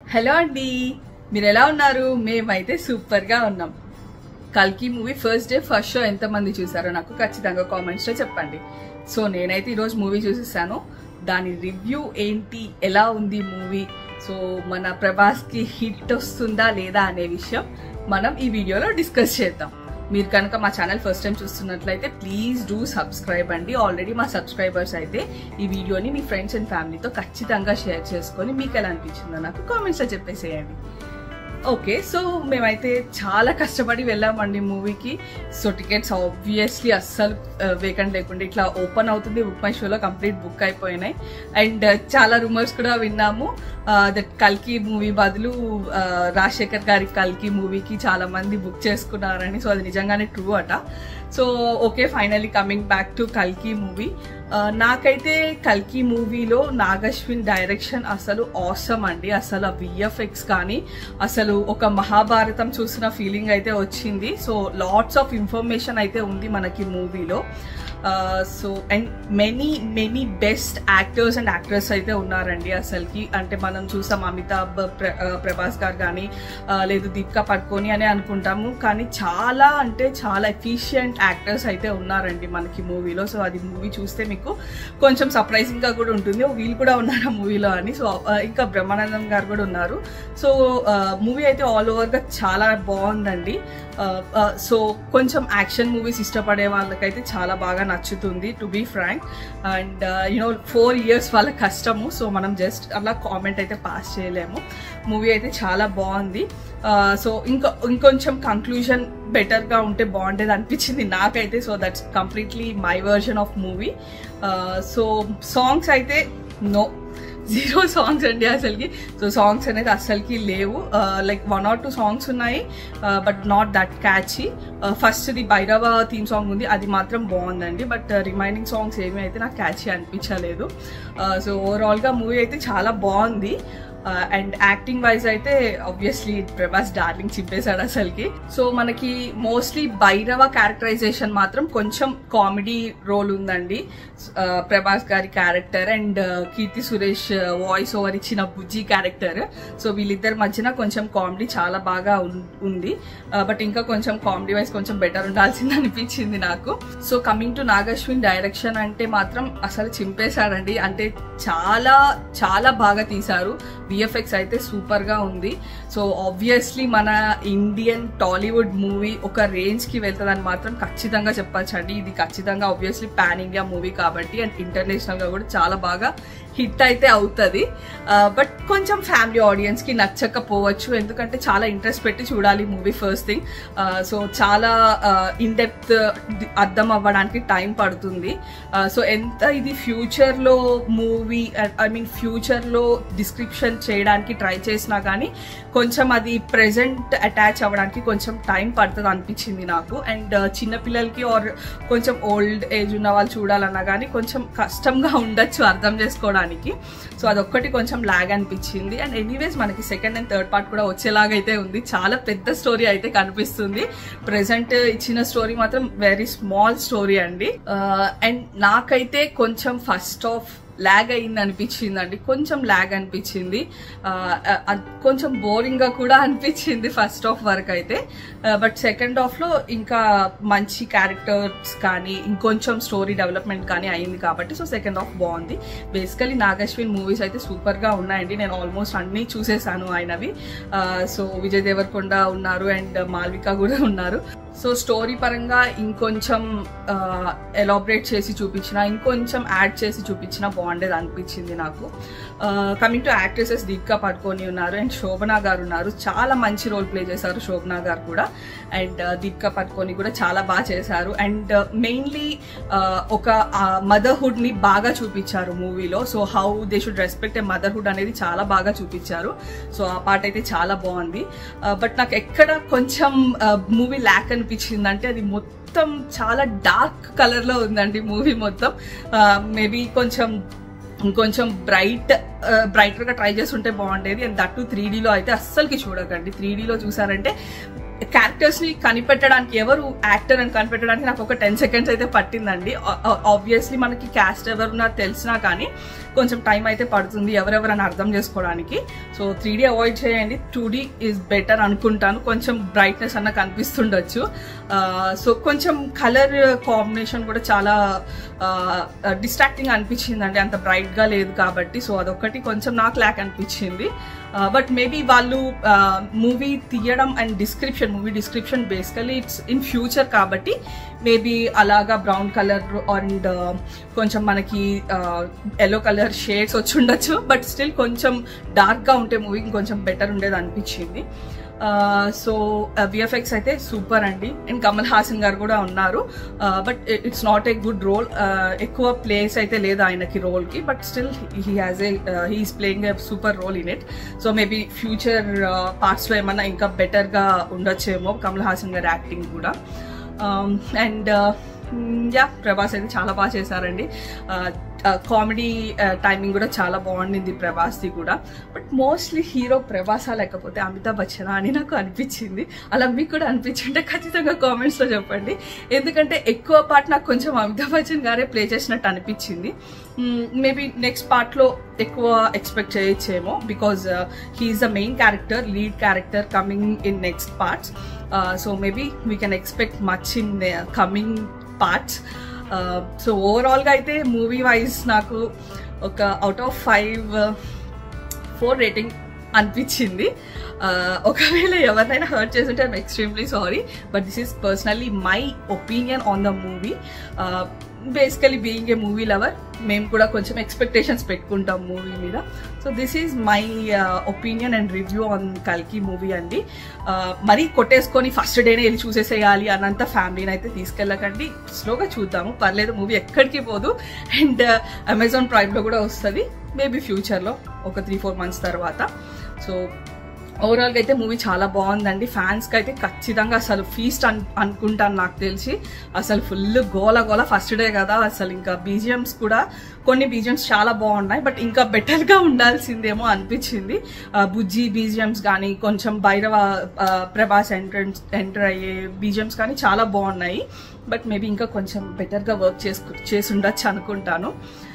hello అండి మీరు ఎలా ఉన్నారు మేమైతే సూపర్ గా ఉన్నాం కల్కి movie first day first show ఎంతమంది చూసారో నాకు ఖచ్చితంగా కామెంట్స్ లో చెప్పండి సో నేనైతే ఈరోజు మూవీ చూసేసాను దాని రివ్యూ ఏంటి ఎలా ఉంది మూవీ సో మన ప్రభాస్ కి హిట్ వస్తుందా లేదా అనే విషయం మనం ఈ వీడియోలో డిస్కస్ చేద్దాం మీరు కనుక మా ఛానల్ ఫస్ట్ టైం చూస్తున్నట్లయితే ప్లీజ్ డూ సబ్స్క్రైబ్ అండి ఆల్రెడీ మా సబ్స్క్రైబర్స్ అయితే ఈ వీడియోని మీ ఫ్రెండ్స్ అండ్ ఫ్యామిలీతో ఖచ్చితంగా షేర్ చేసుకొని మీకు ఎలా అనిపించిందో నాకు కామెంట్స్లో చెప్పేసేయండి ఓకే సో మేమైతే చాలా కష్టపడి వెళ్ళామండి మూవీకి సో టికెట్స్ ఆబ్వియస్లీ అస్సలు వేకెంట్ లేకుండా ఇట్లా ఓపెన్ అవుతుంది బుక్ మై షోలో కంప్లీట్ బుక్ అయిపోయినాయి అండ్ చాలా రూమర్స్ కూడా విన్నాము దట్ కల్కి మూవీ బదులు ఆ, రాజశేఖర్ గారి కల్కి మూవీకి చాలా మంది బుక్ చేసుకున్నారని సో అది నిజంగానే ట్రూ అట so okay finally coming back to కల్కి మూవీ నాకైతే కల్కి మూవీలో నాగశ్విన్ డైరెక్షన్ అసలు ఆసమ్ అండి అసలు ఆ విఎఫ్ఎక్స్ కానీ అసలు ఒక మహాభారతం చూసిన ఫీలింగ్ అయితే వచ్చింది సో లాట్స్ ఆఫ్ ఇన్ఫర్మేషన్ అయితే ఉంది మనకి మూవీలో so and many many best actors and actress అయితే ఉన్నారండి అసలుకి అంటే మనం చూసాం అమితాబ్ ప్ర- ఆ, ప్రభాస్ గారు కానీ ఆ, లేదు దీపికా పడుకొని అని అనుకుంటాము కానీ చాలా అంటే చాలా ఎఫిషియంట్ యాక్టర్స్ అయితే ఉన్నారండి మనకి మూవీలో సో అది మూవీ చూస్తే మీకు కొంచెం సర్ప్రైజింగ్ గా కూడా ఉంటుంది ఓ వీళ్ళు కూడా ఉన్నారు ఆ మూవీలో అని సో ఆ, ఇంకా బ్రహ్మానందం గారు కూడా ఉన్నారు సో మూవీ అయితే ఆల్ ఓవర్ గా చాలా బాగుందండి సో కొంచెం యాక్షన్ మూవీస్ ఇష్టపడే వాళ్ళకైతే చాలా బాగా నచ్చుతుంది to be frank and you know four years వాళ్ళ కష్టము సో మనం జస్ట్ అలా కామెంట్ అయితే పాస్ చేయలేము మూవీ అయితే చాలా బాగుంది సో ఇంకా ఇంకొంచెం కంక్లూజన్ బెటర్గా ఉంటే బాగుండేది అనిపించింది నాకైతే so that's completely my version of movie so songs అయితే నో జీరో సాంగ్స్ అండి అసలుకి సో సాంగ్స్ అనేది అసలుకి లేవు like one or two songs ఉన్నాయి but not that catchy first the Bhairava theme song ఉంది అది మాత్రం బాగుందండి బట్ రిమైనింగ్ సాంగ్స్ ఏమీ అయితే నాకు క్యాచీ అనిపించలేదు సో ఓవరాల్గా మూవీ అయితే చాలా బాగుంది అండ్ యాక్టింగ్ వైజ్ అయితే ఆబ్వియస్లీ ప్రభాస్ డార్లింగ్ చింపేశాడు అసలుకి సో మనకి మోస్ట్లీ భైరవ క్యారెక్టరైజేషన్ మాత్రం కొంచెం కామెడీ రోల్ ఉందండి ఆ, ప్రభాస్ గారి character and Keerthy Suresh voice over ఇచ్చిన బుజ్జి క్యారెక్టర్ సో వీళ్ళిద్దరి మధ్యన కొంచెం కామెడీ చాలా బాగా ఉన్- ఉంది బట్ ఇంకా కొంచెం కామెడీ వైజ్ కొంచెం బెటర్ ఉండాల్సింది అనిపించింది నాకు so coming to Nag Ashwin direction అంటే మాత్రం అసలు చింపేశాడండి అంటే చాలా చాలా బాగా తీశారు విఎఫ్ఎక్స్ అయితే సూపర్ గా ఉంది సో ఆబ్వియస్లీ మన ఇండియన్ టాలీవుడ్ మూవీ ఒక రేంజ్ కి వెళ్తుందని మాత్రం ఖచ్చితంగా చెప్పచ్చండి ఇది ఖచ్చితంగా ఆబ్వియస్లీ పాన్ ఇండియా మూవీ కాబట్టి అండ్ ఇంటర్నేషనల్ గా కూడా చాలా బాగా హిట్ అయితే అవుతుంది బట్ కొంచెం ఫ్యామిలీ ఆడియన్స్ కి నచ్చకపోవచ్చు ఎందుకంటే చాలా ఇంట్రెస్ట్ పెట్టి చూడాలి మూవీ ఫస్ట్ థింగ్ సో చాలా ఇన్ డెప్త్ అర్థం అవ్వడానికి టైం పడుతుంది సో ఎంత ఇది ఫ్యూచర్ లో మూవీ ఐ మీన్ ఫ్యూచర్ లో డిస్క్రిప్షన్ చేయడానికి ట్రై చేసినా కానీ కొంచెం అది ప్రెసెంట్ అటాచ్ అవ్వడానికి కొంచెం టైం పడుతుంది అనిపించింది నాకు అండ్ చిన్నపిల్లలకి ఆర్ కొంచెం ఓల్డ్ ఏజ్ ఉన్న వాళ్ళు చూడాలన్నా కానీ కొంచెం కష్టంగా ఉండొచ్చు అర్థం చేసుకోవడానికి సో అదొక్కటి కొంచెం లాగ్ అనిపించింది అండ్ ఎనీవేస్ మనకి సెకండ్ అండ్ థర్డ్ పార్ట్ కూడా వచ్చేలాగైతే ఉంది చాలా పెద్ద స్టోరీ అయితే కనిపిస్తుంది ప్రెసెంట్ ఇచ్చిన స్టోరీ మాత్రం వెరీ స్మాల్ స్టోరీ అండి అండ్ నాకైతే కొంచెం ఫస్ట్ ఆఫ్ ల్యాగ్ అయింది అనిపించింది అండి కొంచెం ల్యాగ్ అనిపించింది ఆ, ఆ, కొంచెం బోరింగ్ గా కూడా అనిపించింది ఫస్ట్ ఆఫ్ వరకు అయితే బట్ సెకండ్ హాఫ్ లో ఇంకా మంచి క్యారెక్టర్స్ కానీ ఇంకొంచెం స్టోరీ డెవలప్మెంట్ కానీ అయింది కాబట్టి సో సెకండ్ హాఫ్ బాగుంది బేసికలీ నాగశ్విన్ మూవీస్ అయితే సూపర్ గా ఉన్నాయండి నేను ఆల్మోస్ట్ అన్ని చూసేసాను ఆయనవి సో విజయ్ దేవరకొండ ఉన్నారు అండ్ మాల్విక కూడా ఉన్నారు సో స్టోరీ పరంగా ఇంకొంచెం ఎలాబరేట్ చేసి చూపించిన ఇంకొంచెం యాడ్ చేసి చూపించిన బాగుండేది అనిపించింది నాకు కమింగ్ టు యాక్ట్రెసెస్ దీపికా పడుకొని ఉన్నారు అండ్ శోభనా గారు ఉన్నారు చాలా మంచి రోల్ ప్లే చేశారు శోభనా గారు కూడా అండ్ దీపికా పడుకొని కూడా చాలా బాగా చేశారు అండ్ మెయిన్లీ ఒక మదర్హుడ్ ని బాగా చూపించారు మూవీలో so how they should respect a motherhood అనేది చాలా బాగా చూపించారు సో ఆ పాట అయితే చాలా బాగుంది బట్ నాకు ఎక్కడ కొంచెం మూవీ ల్యాక్ అనిపించింది అంటే అది మొత్తం చాలా డార్క్ కలర్ లో ఉందండి మూవీ మొత్తం మేబీ కొంచెం ఇంకొంచెం బ్రైట్ బ్రైటర్ గా ట్రై చేస్తుంటే బాగుండేది అండ్ దట్టు త్రీ డీలో అయితే అస్సలకి చూడకండి త్రీ డీలో చూసారంటే క్యారెక్టర్స్ ని కనిపెట్టడానికి ఎవరు యాక్టర్ అని కనిపెట్టడానికి నాకు ఒక టెన్ సెకండ్స్ అయితే పట్టిందండి ఆబ్వియస్లీ మనకి క్యాస్ట్ ఎవరున్నారు తెలిసినా కానీ కొంచెం టైం అయితే పడుతుంది ఎవరెవరని అర్థం చేసుకోవడానికి సో త్రీ డీ అవాయిడ్ చేయండి టూ డీ ఈజ్ బెటర్ అనుకుంటాను కొంచెం బ్రైట్నెస్ అన్న కనిపిస్తుండొచ్చు సో కొంచెం కలర్ కాంబినేషన్ కూడా చాలా డిస్ట్రాక్టింగ్ అనిపించింది అంత బ్రైట్ గా లేదు కాబట్టి సో అదొకటి కొంచెం నాకు ల్యాక్ అనిపించింది బట్ మేబీ వాళ్ళు మూవీ తీయడం and description movie description basically it's in future కాబట్టి మేబీ అలాగా బ్రౌన్ కలర్ అండ్ కొంచెం మనకి ఎల్లో కలర్ షేడ్స్ వచ్చి ఉండొచ్చు బట్ స్టిల్ కొంచెం డార్క్గా ఉంటే మూవీ కొంచెం బెటర్ ఉండేది అనిపించింది సో విఎఫ్ఎక్స్ అయితే సూపర్ అండి అండ్ కమల్ హాసన్ గారు కూడా ఉన్నారు but it's not a good role ఎక్కువ ప్లేస్ అయితే లేదు ఆయనకి రోల్కి but still he has a he's playing a super role in it so maybe future పార్ట్స్లో ఏమన్నా ఇంకా బెటర్గా ఉండొచ్చేమో కమల్ హాసన్ గారి యాక్టింగ్ కూడా అండ్ యా ప్రభాస్ అయితే చాలా బాగా చేశారండి కామెడీ టైమింగ్ కూడా చాలా బాగుండింది ప్రభాస్ది కూడా బట్ మోస్ట్లీ హీరో ప్రభాసా లేకపోతే అమితాబ్ బచ్చన్ అని నాకు అనిపించింది అలా మీకు కూడా అనిపించుంటే ఖచ్చితంగా కామెంట్స్లో చెప్పండి ఎందుకంటే ఎక్కువ పార్ట్ నాకు కొంచెం అమితాబ్ బచ్చన్ గారే ప్లే చేసినట్టు అనిపించింది మేబీ నెక్స్ట్ పార్ట్లో ఎక్కువ ఎక్స్పెక్ట్ చేయొచ్చేమో because he's the main character lead character coming in next parts so maybe we can expect much in coming parts so ఓవరాల్గా అయితే మూవీ వైజ్ నాకు ఒక out of five four rating అనిపించింది ఒకవేళ ఎవరినైనా హర్ట్ చేస్తుంటే I'm extremely sorry but this is personally my opinion on the movie basically being a movie lover మేము కూడా కొంచెం ఎక్స్పెక్టేషన్స్ పెట్టుకుంటాం మూవీ మీద so this is my opinion and review on కల్కి మూవీ అండి మరీ కొట్టేసుకొని ఫస్ట్ డేనే వెళ్ళి చూసేసేయాలి అన్నంత ఫ్యామిలీని అయితే తీసుకెళ్ళకండి స్లోగా చూద్దాము పర్లేదు మూవీ ఎక్కడికి పోదు అండ్ అమెజాన్ ప్రైమ్లో కూడా వస్తుంది మేబీ ఫ్యూచర్లో ఒక త్రీ ఫోర్ మంత్స్ తర్వాత సో ఓవరాల్గా అయితే మూవీ చాలా బాగుందండి ఫ్యాన్స్కి అయితే ఖచ్చితంగా అసలు ఫీస్ట్ అన్ అనుకుంటాను నాకు తెలిసి అసలు ఫుల్ గోల గోల ఫస్ట్ డే కదా అసలు ఇంకా బీజిఎమ్స్ కూడా కొన్ని బీజిఎమ్స్ చాలా బాగున్నాయి బట్ ఇంకా బెటర్గా ఉండాల్సిందేమో అనిపించింది బుజ్జి బీజిఎమ్స్ కానీ కొంచెం భైరవ ప్రభాస్ ఎంట్రన్స్ ఎంటర్ అయ్యే బీజిఎమ్స్ కానీ చాలా బాగున్నాయి బట్ మేబీ ఇంకా కొంచెం బెటర్గా వర్క్ చేసుకు చేసి ఉండొచ్చు అనుకుంటాను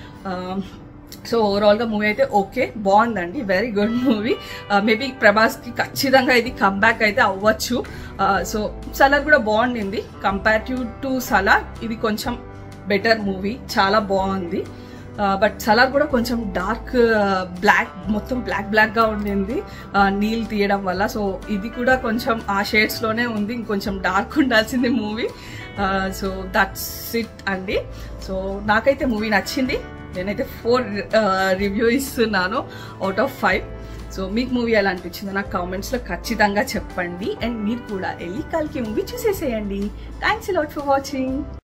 సో ఓవరాల్గా మూవీ అయితే ఓకే బాగుందండి వెరీ గుడ్ మూవీ మేబీ ప్రభాస్కి ఖచ్చితంగా ఇది కంబ్యాక్ అయితే అవ్వచ్చు సో సలార్ కూడా బాగుండింది కంపారిటివ్ టు సలార్ ఇది కొంచెం బెటర్ మూవీ చాలా బాగుంది బట్ సలార్ కూడా కొంచెం డార్క్ బ్లాక్ మొత్తం బ్లాక్ బ్లాక్గా ఉండింది నీళ్ళు తీయడం వల్ల సో ఇది కూడా కొంచెం ఆ షేడ్స్లోనే ఉంది ఇంకొంచెం డార్క్ ఉండాల్సింది మూవీ సో దట్స్ ఇట్ అండి సో నాకైతే మూవీ నచ్చింది నేనైతే ఫోర్ రివ్యూ ఇస్తున్నాను అవుట్ ఆఫ్ ఫైవ్ సో మీకు మూవీ ఎలా అనిపించిందో నాకు కామెంట్స్లో ఖచ్చితంగా చెప్పండి అండ్ మీరు కూడా వెళ్ళి కల్కి మూవీ చూసేసేయండి థ్యాంక్స్ లాట్ ఫర్ వాచింగ్